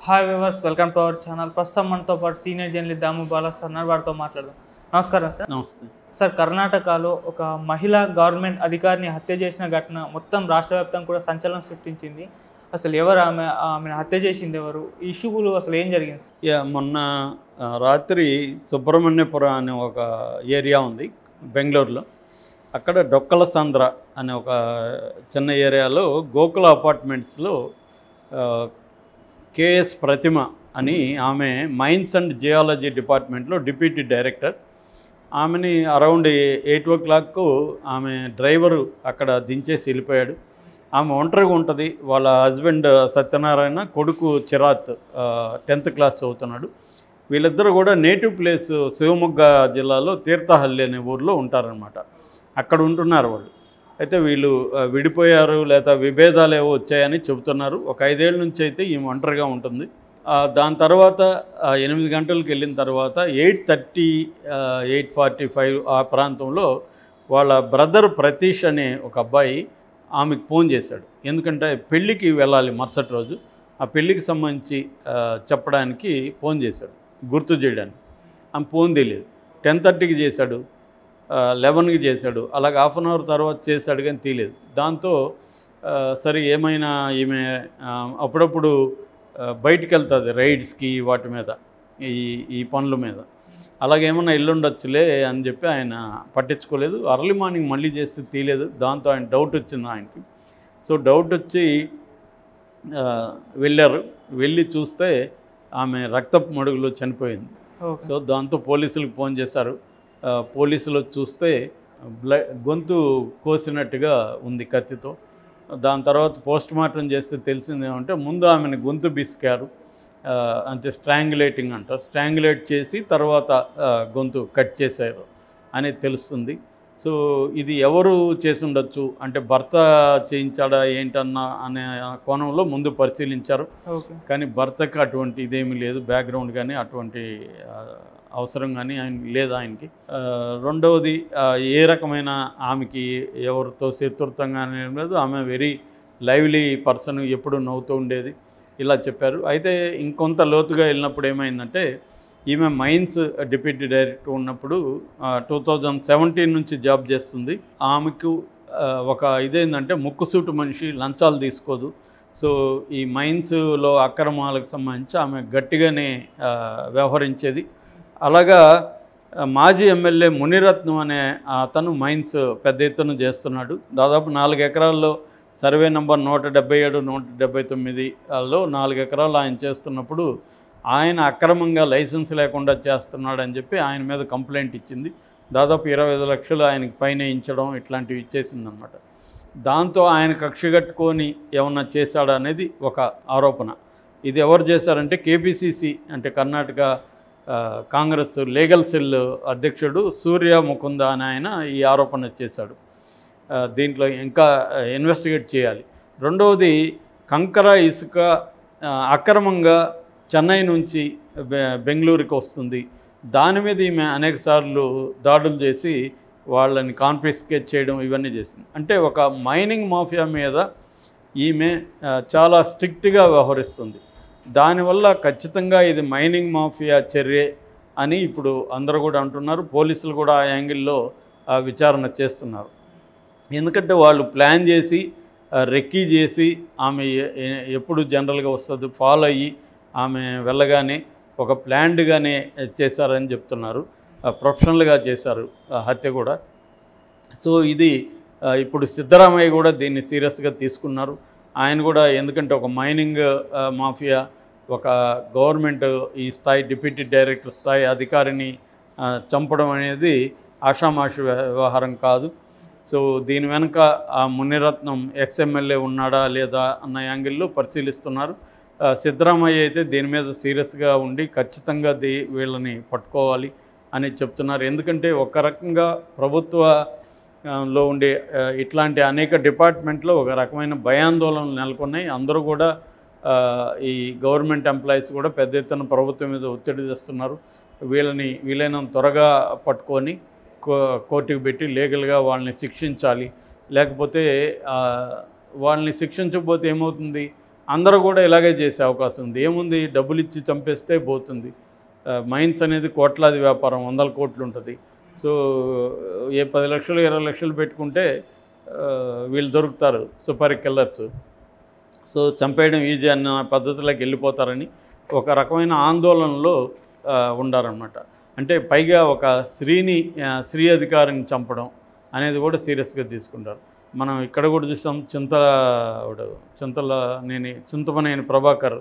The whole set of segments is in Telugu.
Hi viewers welcome to our channel ప్రస్తుతం మనతో పాటు senior journalist Damu Bala sir వారితో మాట్లాడదాం నమస్కారం సార్ నమస్తే సార్ కర్ణాటకలో ఒక మహిళా గవర్నమెంట్ అధికారిని హత్య చేసిన ఘటన మొత్తం రాష్ట్ర వ్యాప్తంగా కూడా సంచలనం సృష్టించింది అసలు ఎవరు ఆమె ఆమెను హత్య చేసింది ఎవరు ఈ ఇష్యూలు అసలు ఏం జరిగింది సార్? యా మొన్న ఆ, రాత్రి సుబ్రహ్మణ్యపురం అనే ఒక ఏరియా ఉంది బెంగళూరులో అక్కడ డొక్కల సంద్ర అనే ఒక చిన్న ఏరియాలో గోకుల అపార్ట్మెంట్స్లో ఆ, కేఎస్ ప్రతిమ అని ఆమె మైన్స్ అండ్ జియాలజీ డిపార్ట్మెంట్లో డిప్యూటీ డైరెక్టర్ ఆమెని అరౌండ్ ఎయిట్ ఓ క్లాక్కు ఆమె డ్రైవరు అక్కడ దించేసి వెళ్ళిపోయాడు ఆమె ఒంటరిగా ఉంటుంది వాళ్ళ హస్బెండ్ సత్యనారాయణ కొడుకు చిరాత్ టెన్త్ క్లాస్ చదువుతున్నాడు వీళ్ళిద్దరూ కూడా నేటివ్ ప్లేస్ శివమొగ్గ జిల్లాలో తీర్థహల్లి అనే ఊర్లో ఉంటారనమాట అక్కడ ఉంటున్నారు వాళ్ళు అయితే వీళ్ళు ఆ, విడిపోయారు లేదా విభేదాలు ఏవో వచ్చాయని చెబుతున్నారు ఒక ఐదేళ్ళ నుంచి అయితే ఈమె ఒంటరిగా ఉంటుంది ఆ, దాని తర్వాత ఆ, ఎనిమిది గంటలకు వెళ్ళిన తర్వాత eight thirty eight forty five ఆ ప్రాంతంలో వాళ్ళ బ్రదర్ ప్రతీష్ అనే ఒక అబ్బాయి ఆమెకు ఫోన్ చేశాడు ఎందుకంటే పెళ్ళికి వెళ్ళాలి మరుసటి రోజు ఆ పెళ్ళికి సంబంధించి ఆ, చెప్పడానికి ఫోన్ చేశాడు గుర్తు చేయడానికి ఆమె ఫోన్ తెలియదు టెన్ థర్టీకి చేశాడు లెవెన్కి చేశాడు అలాగే హాఫ్ అన్ అవర్ తర్వాత చేశాడు కానీ తీయలేదు దాంతో ఆ, సరే ఏమైనా ఈమె ఆ, అప్పుడప్పుడు ఆ, బయటికి వెళ్తుంది రైడ్స్కి వాటి మీద ఈ ఈ పనుల మీద అలాగేమన్నా ఎల్లుండొచ్చులే అని చెప్పి ఆయన పట్టించుకోలేదు అర్లీ మార్నింగ్ మళ్ళీ చేస్తే తీయలేదు దాంతో ఆయన డౌట్ వచ్చింది ఆయనకి సో డౌట్ వచ్చి ఆ, వెళ్ళారు వెళ్ళి చూస్తే ఆమె రక్తపు మడుగులో చనిపోయింది ఓకే సో దాంతో పోలీసులకు ఫోన్ చేశారు ఆ, పోలీసులు చూస్తే బ్ల గొంతు కోసినట్టుగా ఉంది కత్తితో దాని తర్వాత పోస్ట్ మార్టం చేస్తే తెలిసింది ఏమంటే ముందు ఆమెను గొంతు బిసికారు ఆ, అంటే స్ట్రాంగులేటింగ్ అంట స్ట్రాంగులేట్ చేసి తర్వాత ఆ, గొంతు కట్ చేశారు అనేది తెలుస్తుంది సో ఇది ఎవరు చేసి ఉండొచ్చు అంటే భర్త చేయించాడా ఏంటన్నా అనే కోణంలో ముందు పరిశీలించారు ఓకే కానీ భర్తకు అటువంటి ఇదేమీ లేదు బ్యాక్గ్రౌండ్ కానీ అటువంటి ఆ, అవసరం కానీ ఆయన లేదు ఆయనకి ఆ, రెండవది ఆ, ఏ రకమైన ఆమెకి ఎవరితో శత్రుత్వంగా అనేది లేదు ఆమె వెరీ లైవ్లీ పర్సన్ ఎప్పుడు నవ్వుతూ ఉండేది ఇలా చెప్పారు అయితే ఇంకొంత లోతుగా వెళ్ళినప్పుడు ఏమైందంటే ఈమె మైన్స్ డిప్యూటీ డైరెక్టర్ ఉన్నప్పుడు టూ థౌజండ్ సెవెంటీన్ నుంచి జాబ్ చేస్తుంది ఆమెకు ఆ, ఒక ఇదేంటంటే ముక్కుసూటు మనిషి లంచాలు తీసుకోదు సో ఈ మైన్స్లో అక్రమాలకు సంబంధించి ఆమె గట్టిగానే ఆ, వ్యవహరించేది అలాగా ఆ, మాజీ ఎమ్మెల్యే మునిరత్నం అనే అతను మైన్స్ పెద్ద ఎత్తున చేస్తున్నాడు దాదాపు నాలుగు ఎకరాల్లో సర్వే నంబర్ నూట డెబ్బై ఏడు నూట డెబ్బై తొమ్మిదిలో నాలుగు ఎకరాలు ఆయన చేస్తున్నప్పుడు ఆయన అక్రమంగా లైసెన్స్ లేకుండా చేస్తున్నాడని చెప్పి ఆయన మీద కంప్లైంట్ ఇచ్చింది దాదాపు ఇరవై ఐదు లక్షలు ఆయనకి ఫైన్ వేయించడం ఇట్లాంటివి ఇచ్చేసిందనమాట దాంతో ఆయన కక్ష కట్టుకొని ఏమన్నా చేశాడా అనేది ఒక ఆరోపణ ఇది ఎవరు చేశారంటే కేపీసీసీ అంటే కర్ణాటక ఆ, కాంగ్రెస్ లీగల్ సెల్ అధ్యక్షుడు సూర్య ముకుంద అని ఆయన ఈ ఆరోపణ చేశాడు ఆ, దీంట్లో ఇంకా ఇన్వెస్టిగేట్ చేయాలి రెండవది కంకర ఇసుక ఆ, అక్రమంగా చెన్నై నుంచి బె- బెంగళూరుకి వస్తుంది దాని మీద ఈమె అనేక సార్లు దాడులు చేసి వాళ్ళని కాన్ఫిస్కేట్ చేయడం ఇవన్నీ చేసింది అంటే ఒక మైనింగ్ మాఫియా మీద ఈమె ఆ, చాలా స్ట్రిక్ట్గా వ్యవహరిస్తుంది దానివల్ల ఖచ్చితంగా ఇది మైనింగ్ మాఫియా చర్యే అని ఇప్పుడు అందరూ కూడా అంటున్నారు పోలీసులు కూడా ఆ యాంగిల్లో ఆ, విచారణ చేస్తున్నారు ఎందుకంటే వాళ్ళు ప్లాన్ చేసి ఆ, రెక్కీ చేసి ఆమె ఎ- ఎ- ఎప్పుడు జనరల్గా వస్తుంది ఫాలో అయ్యి ఆమె వెళ్ళగానే ఒక ప్లాన్డ్గానే చేశారని చెప్తున్నారు ఆ, ప్రొఫెషనల్గా చేశారు ఆ హత్య కూడా సో ఇది ఆ, ఇప్పుడు సిద్ధరామయ్య కూడా దీన్ని సీరియస్గా తీసుకున్నారు ఆయన కూడా ఎందుకంటే ఒక మైనింగ్ ఆ, మాఫియా ఒక గవర్నమెంట్ ఈ స్థాయి డిప్యూటీ డైరెక్టర్ స్థాయి అధికారిని ఆ, చంపడం అనేది ఆషామాషి వ్య- వ్యవహారం కాదు సో దీని వెనుక ఆ మునిరత్నం ఎక్స్ఎమ్మెల్యే ఉన్నాడా లేదా అన్న యాంగిల్లో పరిశీలిస్తున్నారు ఆ, సిద్ధరామయ్య అయితే దీని మీద సీరియస్గా ఉండి ఖచ్చితంగా దీ వీళ్ళని పట్టుకోవాలి అని చెప్తున్నారు ఎందుకంటే ఒక రకంగా ప్రభుత్వ ఆ, లో ఉండే ఆ, ఇట్లాంటి అనేక డిపార్ట్మెంట్లో ఒక రకమైన భయాందోళనలు నెలకొన్నాయి అందరూ కూడా ఆ, ఈ గవర్నమెంట్ ఎంప్లాయీస్ కూడా పెద్ద ఎత్తున ప్రభుత్వం మీద ఒత్తిడి తెస్తున్నారు వీళ్ళని వీలైనంత త్వరగా పట్టుకొని కో కోర్టుకు పెట్టి లీగల్గా వాళ్ళని శిక్షించాలి లేకపోతే ఆ, వాళ్ళని శిక్షించకపోతే ఏమవుతుంది అందరూ కూడా ఇలాగే చేసే అవకాశం ఉంది ఏముంది డబ్బులు ఇచ్చి చంపేస్తే పోతుంది మైన్స్ అనేది కోట్లాది వ్యాపారం వందల కోట్లు ఉంటుంది సో ఏ పది లక్షలు ఇరవై లక్షలు పెట్టుకుంటే ఆ, వీళ్ళు దొరుకుతారు సూపర్ కిల్లర్స్ సో చంపేయడం ఈజీ అన్న పద్ధతిలోకి వెళ్ళిపోతారని ఒక రకమైన ఆందోళనలో ఆ, ఉండారనమాట అంటే పైగా ఒక స్త్రీని ఆ, స్త్రీ అధికారిని చంపడం అనేది కూడా సీరియస్గా తీసుకుంటారు మనం ఇక్కడ కూడా చూసాం చింతల ఆవిడ చింతల నేను చింతమనేని ప్రభాకర్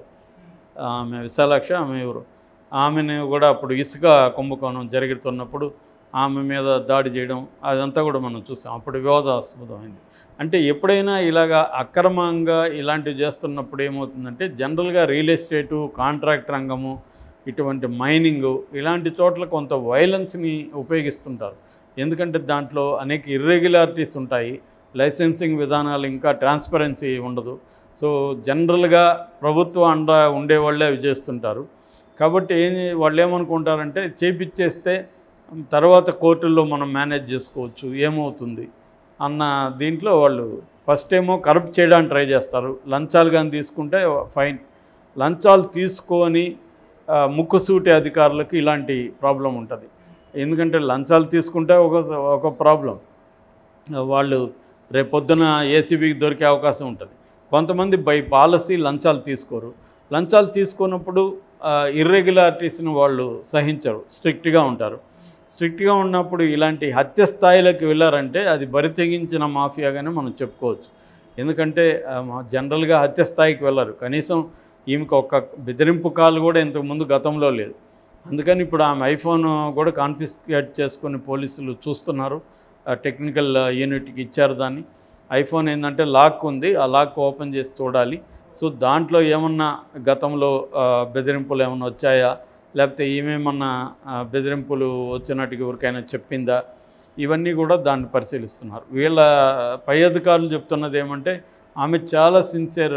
ఆమె విశాలాక్ష ఆమె ఎవరు ఆమెను కూడా అప్పుడు ఇసుక కుంభకోణం జరుగుతున్నప్పుడు ఆమె మీద దాడి చేయడం అదంతా కూడా మనం చూసాం అప్పుడు వివాదాస్పదమైంది అంటే ఎప్పుడైనా ఇలాగా అక్రమంగా ఇలాంటివి చేస్తున్నప్పుడు ఏమవుతుందంటే జనరల్గా రియల్ ఎస్టేటు కాంట్రాక్ట్ రంగము ఇటువంటి మైనింగు ఇలాంటి చోట్ల కొంత వైలెన్స్ని ఉపయోగిస్తుంటారు ఎందుకంటే దాంట్లో అనేక ఇర్రెగ్యులారిటీస్ ఉంటాయి లైసెన్సింగ్ విధానాలు ఇంకా ట్రాన్స్పరెన్సీ ఉండదు సో జనరల్గా ప్రభుత్వ అండ ఉండేవాళ్ళే అవి చేస్తుంటారు కాబట్టి ఏం వాళ్ళు ఏమనుకుంటారంటే చేపిచ్చేస్తే తర్వాత కోర్టుల్లో మనం మేనేజ్ చేసుకోవచ్చు ఏమవుతుంది అన్న దీంట్లో వాళ్ళు ఫస్ట్ ఏమో కరప్ట్ చేయడానికి ట్రై చేస్తారు లంచాలు కానీ తీసుకుంటే ఫైన్ లంచాలు తీసుకొని ఆ, ముక్కుసూటి అధికారులకు ఇలాంటి ప్రాబ్లం ఉంటుంది ఎందుకంటే లంచాలు తీసుకుంటే ఒక ఒక ప్రాబ్లం వాళ్ళు రేపొద్దున ఏసీబీకి దొరికే అవకాశం ఉంటుంది కొంతమంది బై పాలసీ లంచాలు తీసుకోరు లంచాలు తీసుకున్నప్పుడు ఇర్రెగ్యులారిటీస్ని వాళ్ళు సహించరు స్ట్రిక్ట్గా ఉంటారు స్ట్రిక్ట్గా ఉన్నప్పుడు ఇలాంటి హత్య స్థాయిలోకి వెళ్ళారంటే అది బరి తెగించిన మాఫియాగానే మనం చెప్పుకోవచ్చు ఎందుకంటే ఆ, మా- జనరల్గా హత్య స్థాయికి వెళ్ళరు కనీసం ఈమెకు ఒక బెదిరింపు కాల్ కూడా ఇంతకుముందు గతంలో లేదు అందుకని ఇప్పుడు ఆమె ఐఫోన్ కూడా కాన్ఫిస్కేట్ చేసుకొని పోలీసులు చూస్తున్నారు ఆ టెక్నికల్ యూనిట్కి ఇచ్చారు దాన్ని ఐఫోన్ ఏంటంటే లాక్ ఉంది ఆ లాక్ ఓపెన్ చేసి చూడాలి సో దాంట్లో ఏమన్నా గతంలో ఆ, బెదిరింపులు ఏమన్నా వచ్చాయా లేకపోతే ఈమెమన్నా ఆ, బెదిరింపులు వచ్చినట్టుగా ఎవరికైనా చెప్పిందా ఇవన్నీ కూడా దాన్ని పరిశీలిస్తున్నారు వీళ్ళ పై అధికారులు చెప్తున్నది ఏమంటే ఆమె చాలా సిన్సియర్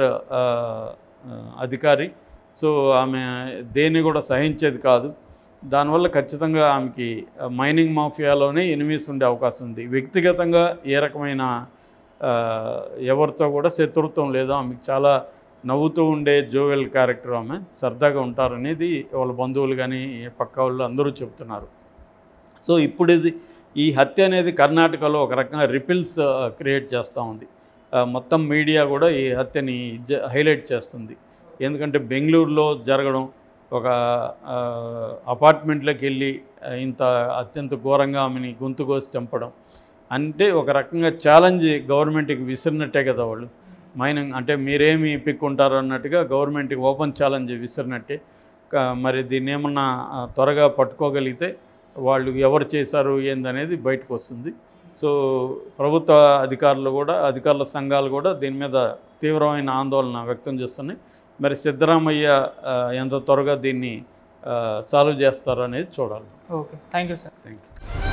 అధికారి సో ఆమె దేన్ని కూడా సహించేది కాదు దానివల్ల ఖచ్చితంగా ఆమెకి మైనింగ్ మాఫియాలోనే ఎనిమిస్ ఉండే అవకాశం ఉంది వ్యక్తిగతంగా ఏ రకమైన ఆ, ఎవరితో కూడా శత్రుత్వం లేదు ఆమెకు చాలా నవ్వుతూ ఉండే జోవెల్ క్యారెక్టర్ ఆమె సరదాగా ఉంటారనేది వాళ్ళ బంధువులు కానీ పక్క వాళ్ళు అందరూ చెప్తున్నారు సో ఇప్పుడు ఇది ఈ హత్య అనేది కర్ణాటకలో ఒక రకంగా రిపిల్స్ క్రియేట్ చేస్తూ ఉంది ఆ, మొత్తం మీడియా కూడా ఈ హత్యని జ- హైలైట్ చేస్తుంది ఎందుకంటే బెంగళూరులో జరగడం ఒక ఆ, అపార్ట్మెంట్లోకి వెళ్ళి ఆ, ఇంత అత్యంత ఘోరంగా ఆమెని గొంతు కోసి చంపడం అంటే ఒక రకంగా ఛాలెంజ్ గవర్నమెంట్కి విసిరినట్టే కదా వాళ్ళు మైనింగ్ అంటే మీరేమి పిక్కుంటారు అన్నట్టుగా గవర్నమెంట్కి ఓపెన్ ఛాలెంజ్ విసిరినట్టే క- మరి దీన్ని ఏమన్నా ఆ, త్వరగా పట్టుకోగలిగితే వాళ్ళు ఎవరు చేశారు ఏందనేది బయటకు వస్తుంది సో ప్రభుత్వ అధికారులు కూడా అధికారుల సంఘాలు కూడా దీని మీద తీవ్రమైన ఆందోళన వ్యక్తం చేస్తున్నాయి మరి సిద్ధరామయ్య ఆ, ఎంత త్వరగా దీన్ని సాల్వ్ చేస్తారు అనేది చూడాలి okay thank you sir thank you